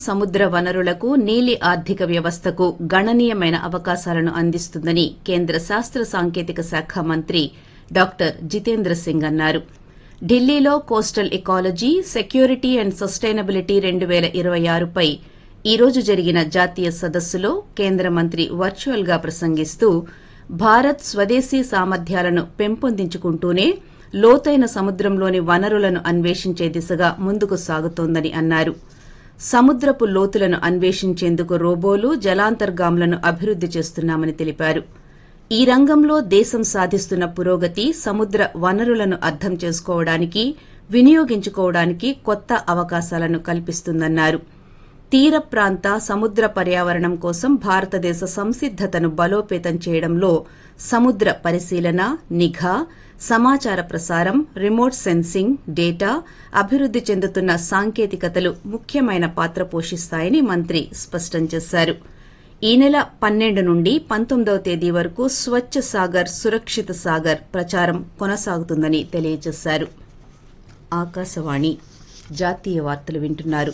సముద్ర వనరులకు నీలి ఆర్థిక వ్యవస్థకు గణనీయమైన అవకాశాలను అందిస్తుందని కేంద్ర శాస్త్ర సాంకేతిక శాఖ మంత్రి డాక్టర్ జితేంద్ర సింగ్ అన్నారు ఢిల్లీలో coastal ecology security and sustainability రెండు పేల ఇరవై ఆరుపై ఈ రోజు జరిగిన జాతీయ సదస్సులో కేంద్ర మంత్రి వర్చువల్ గా ప్రసంగిస్తూ భారత్ స్వదేశీ సామర్థ్యాలను పెంపొందించుకుంటూనే లోతైన సముద్రంలోని వనరులను అన్వేషించే దిశగా ముందుకు సాగుతోందని అన్నారు సముద్రపు లోతులను అన్వేషించేందుకు రోబోలు జలాంతర్గాములను అభివృద్ది చేస్తున్నామని తెలిపారు ఈ రంగంలో దేశం సాధిస్తున్న పురోగతి సముద్ర వనరులను అర్థం చేసుకోవడానికి వినియోగించుకోవడానికి కొత్త అవకాశాలను కల్పిస్తుందన్నారు తీర ప్రాంత సముద్ర పర్యావరణం కోసం భారతదేశ సంసిద్దతను బలోపేతం చేయడంలో సముద్ర పరిశీలన నిఘా సమాచార ప్రసారం రిమోట్ సెన్సింగ్ డేటా అభివృద్ది చెందుతున్న సాంకేతికతలు ముఖ్యమైన పాత్ర పోషిస్తాయని మంత్రి స్పష్టం చేశారు ఈ నెల పన్నెండు నుండి పంతొమ్మిదవ తేదీ వరకు స్వచ్ఛ సాగర్ సురక్షిత సాగర్ ప్రచారం కొనసాగుతుందని తెలియజేశారు ఆకాశవాణి జాతీయ వార్తలు వింటున్నారు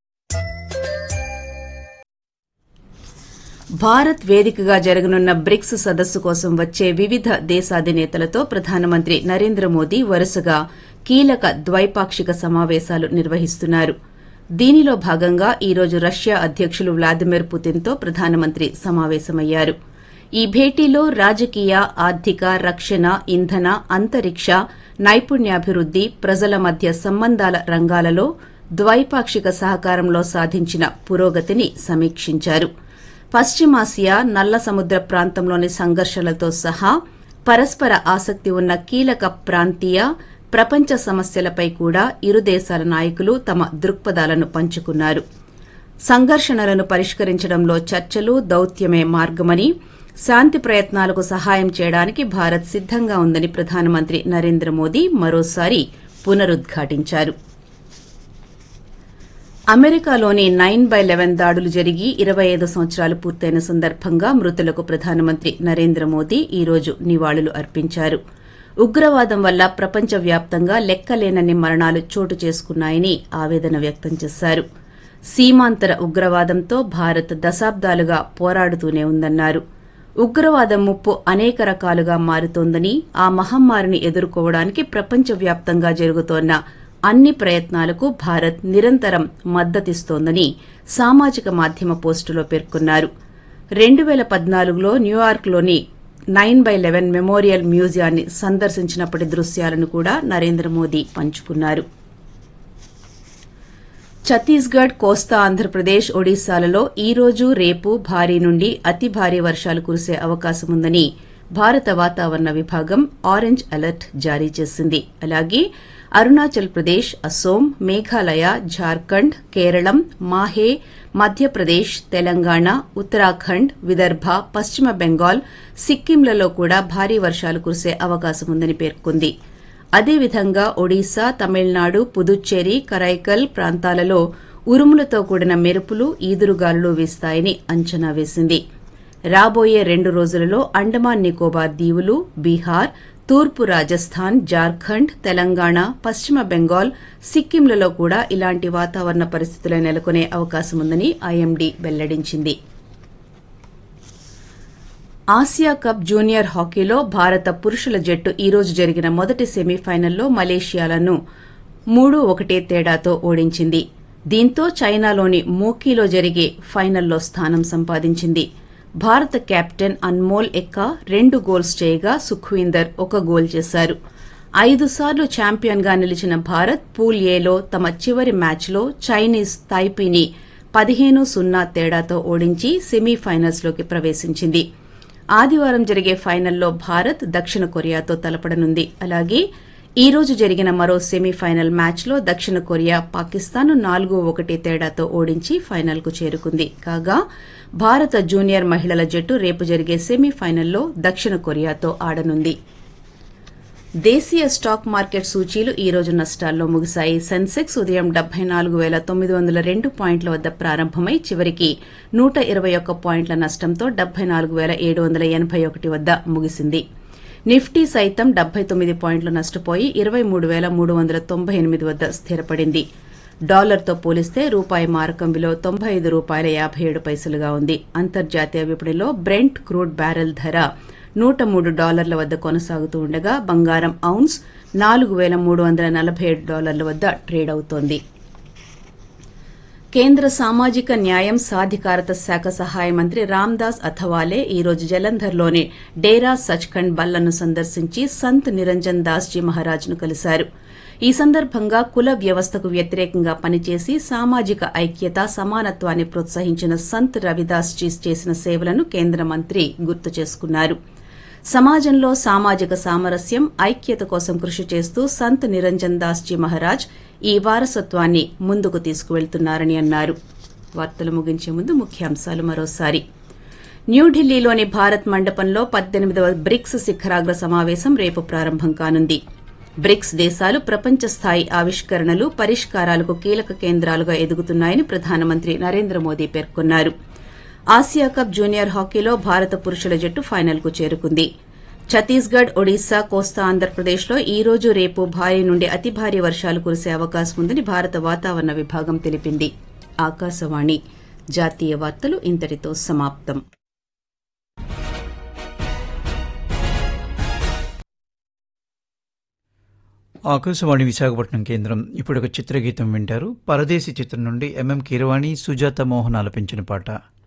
భారత్ వేదికగా జరగనున్న బ్రిక్స్ సదస్సు కోసం వచ్చే వివిధ దేశాధినేతలతో ప్రధానమంత్రి నరేంద్ర మోదీ వరుసగా కీలక ద్వైపాక్షిక సమావేశాలు నిర్వహిస్తున్నారు దీనిలో భాగంగా ఈ రోజు రష్యా అధ్యకులు వ్లాదిమిర్ పుతిన్తో ప్రధానమంత్రి సమావేశమయ్యారు ఈ భేటీలో రాజకీయ ఆర్థిక రక్షణ ఇంధన అంతరిక్ష నైపుణ్యాభివృద్ది ప్రజల మధ్య సంబంధాల రంగాలలో ద్వైపాక్షిక సహకారంలో సాధించిన పురోగతిని సమీక్షించారు పశ్చిమాసియా నల్ల సముద్ర ప్రాంతంలోని సంఘర్షణలతో సహా పరస్పర ఆసక్తి ఉన్న కీలక ప్రాంతీయ ప్రపంచ సమస్యలపై కూడా ఇరు దేశాల నాయకులు తమ దృక్పథాలను పంచుకున్నారు సంఘర్షణలను పరిష్కరించడంలో చర్చలు దౌత్యమే మార్గమని శాంతి ప్రయత్నాలకు సహాయం చేయడానికి భారత్ సిద్దంగా ఉందని ప్రధానమంత్రి నరేంద్ర మోదీ మరోసారి పునరుద్ఘాటించారు అమెరికాలోని నైన్ బై లెవెన్ దాడులు జరిగి ఇరవై ఐదు సంవత్సరాలు పూర్తయిన సందర్భంగా మృతులకు ప్రధానమంత్రి నరేంద్ర మోదీ ఈ రోజు నివాళులు అర్పించారు ఉగ్రవాదం వల్ల ప్రపంచవ్యాప్తంగా లెక్కలేనన్ని మరణాలు చోటు చేసుకున్నాయని ఆవేదన వ్యక్తం చేశారు సీమాంతర ఉగ్రవాదంతో భారత్ దశాబ్దాలుగా పోరాడుతూనే ఉందన్నారు ఉగ్రవాదం ముప్పు అనేక రకాలుగా మారుతోందని ఆ మహమ్మారిని ఎదుర్కోవడానికి ప్రపంచవ్యాప్తంగా జరుగుతోన్న అన్ని ప్రయత్నాలకు భారత్ నిరంతరం మద్దతిస్తోందని సామాజిక మాధ్యమ పోస్టులో పేర్కొన్నారు రెండు పేల పద్నాలుగులో న్యూయార్క్లోని నైన్ బై లెవెన్ మెమోరియల్ మ్యూజియాన్ని సందర్శించినప్పటి దృశ్యాలను కూడా నరేంద్ర మోదీ పంచుకున్నారు ఛత్తీస్గఢ్ కోస్తా ఆంధ్రప్రదేశ్ ఒడిశాలలో ఈ రోజు రేపు భారీ నుండి అతి భారీ వర్షాలు కురిసే అవకాశం ఉందని భారత వాతావరణ విభాగం ఆరెంజ్ అలర్ట్ జారీ చేసింది అలాగే అరుణాచల్ ప్రదేశ్ అస్సోం మేఘాలయ జార్ఖండ్ కేరళం మాహే మధ్యప్రదేశ్ తెలంగాణ ఉత్తరాఖండ్ విదర్భ పశ్చిమ బెంగాల్ సిక్కింలలో కూడా భారీ వర్షాలు కురిసే అవకాశం ఉందని పేర్కొంది అదేవిధంగా ఒడిశా తమిళనాడు పుదుచ్చేరి కరైకల్ ప్రాంతాలలో ఉరుములతో కూడిన మెరుపులు ఈదురుగాలులు వీస్తాయని అంచనా వేసింది రాబోయే రెండు రోజులలో అండమాన్ నికోబార్ దీవులు బీహార్ తూర్పు రాజస్థాన్ జార్ఖండ్ తెలంగాణ పశ్చిమ బెంగాల్ సిక్కింలలో కూడా ఇలాంటి వాతావరణ పరిస్థితులు నెలకొనే అవకాశం ఉందని ఐఎండీ వెల్లడించింది ఆసియా కప్ జూనియర్ హాకీలో భారత పురుషుల జట్టు ఈ రోజు జరిగిన మొదటి సెమీఫైనల్లో మలేషియాలను మూడు ఒకటే తేడాతో ఓడించింది దీంతో చైనాలోని మోకీలో జరిగే ఫైనల్లో స్థానం సంపాదించింది భారత కెప్టెన్ అన్మోల్ ఎక్కా రెండు గోల్స్ చేయగా సుఖ్వీందర్ ఒక గోల్ చేశారు ఐదు సార్లు ఛాంపియన్గా నిలిచిన భారత్ పూల్ ఏలో తమ చివరి మ్యాచ్లో చైనీస్ తైపీని పదిహేను సున్నా తేడాతో ఓడించి సెమీఫైనల్స్లోకి ప్రవేశించింది ఆదివారం జరిగే ఫైనల్లో భారత్ దక్షిణ కొరియాతో తలపడనుంది అలాగే ఈ రోజు జరిగిన మరో సెమీఫైనల్ మ్యాచ్లో దక్షిణ కొరియా పాకిస్తాన్ నాలుగు ఒకటి తేడాతో ఓడించి ఫైనల్కు చేరుకుంది కాగా భారత జూనియర్ మహిళల జట్టు రేపు జరిగే సెమీఫైనల్లో దక్షిణ కొరియాతో ఆడనుంది దేశీయ స్టాక్ మార్కెట్ సూచీలు ఈ రోజు నష్టాల్లో ముగిశాయి సెన్సెక్స్ ఉదయం డెబ్బై నాలుగు పేల తొమ్మిది వందల రెండు పాయింట్ల వద్ద ప్రారంభమై చివరికి నూట ఇరవై ఒక్క పాయింట్ల నష్టంతో డెబ్బై నాలుగు పేల ఏడు వందల ఎనబై ఒకటి వద్ద ముగిసింది నిఫ్టీ సైతం డెబ్బై తొమ్మిది పాయింట్లు నష్టపోయి ఇరవై మూడు పేల మూడు వందల తొంభై ఎనిమిది వద్ద స్థిరపడింది డాలర్తో పోలిస్తే రూపాయి మారకం విలువ తొంభై ఐదు రూపాయల యాభై ఏడు పైసలుగా ఉంది అంతర్జాతీయ విపణిలో బ్రెంట్ క్రూడ్ బ్యారెల్ ధర నూట మూడు డాలర్ల వద్ద కొనసాగుతూ ఉండగా బంగారం ఔన్స్ నాలుగు వేల మూడు వందల నలభై ఏడు డాలర్ల వద్ద ట్రేడ్ అవుతోంది కేంద్ర సామాజిక న్యాయం సాధికారత శాఖ సహాయ మంత్రి రామ్దాస్ అథవాలే ఈ రోజు జలంధర్లోని డేరా సచ్ఖండ్ బల్లను సందర్శించి సంత్ నిరంజన్ దాస్ జీ మహారాజ్ను కలిశారు ఈ సందర్భంగా కుల వ్యవస్థకు వ్యతిరేకంగా పనిచేసి సామాజిక ఐక్యత సమానత్వాన్ని ప్రోత్సహించిన సంత్ రవిదాస్ జీ చేసిన సేవలను కేంద్ర మంత్రి గుర్తు చేసుకున్నారు సమాజంలో సామాజిక సామరస్యం ఐక్యత కోసం కృషి చేస్తూ సంత్ నిరంజన్ దాస్ జీ మహారాజ్ ఈ వారసత్వాన్ని ముందుకు తీసుకువెళ్తున్నారని అన్నారు వార్తలు ముగించే ముందు ముఖ్యాంశాలు మరోసారి న్యూఢిల్లీలోని భారత్ మండపంలో పద్దెనిమిదవ బ్రిక్స్ శిఖరాగ్ర సమావేశం రేపు ప్రారంభం కానుంది బ్రిక్స్ దేశాలు ప్రపంచ స్థాయి ఆవిష్కరణలు పరిష్కారాలకు కీలక కేంద్రాలుగా ఎదుగుతున్నాయని ప్రధానమంత్రి నరేంద్ర మోదీ పేర్కొన్నారు ఆసియా కప్ జూనియర్ హాకీలో భారత పురుషుల జట్టు ఫైనల్కు చేరుకుంది ఛత్తీస్గఢ్ ఒడిశా కోస్తా ఆంధ్రప్రదేశ్లో ఈ రోజు రేపు భారీ నుండి అతి భారీ వర్షాలు కురిసే అవకాశం ఉందని భారత వాతావరణ విభాగం తెలిపింది ఆకాశవాణి జాతీయ వార్తలు ఇంతటితో సమాప్తం ఆకాశవాణి విశాఖపట్నం కేంద్రం ఇప్పుడు ఒక చిత్రగీతం వింటారు పరదేశి చిత్రం నుండి ఎంఎం కీరవాణి సుజాత మోహన్ ఆలపించిన పాట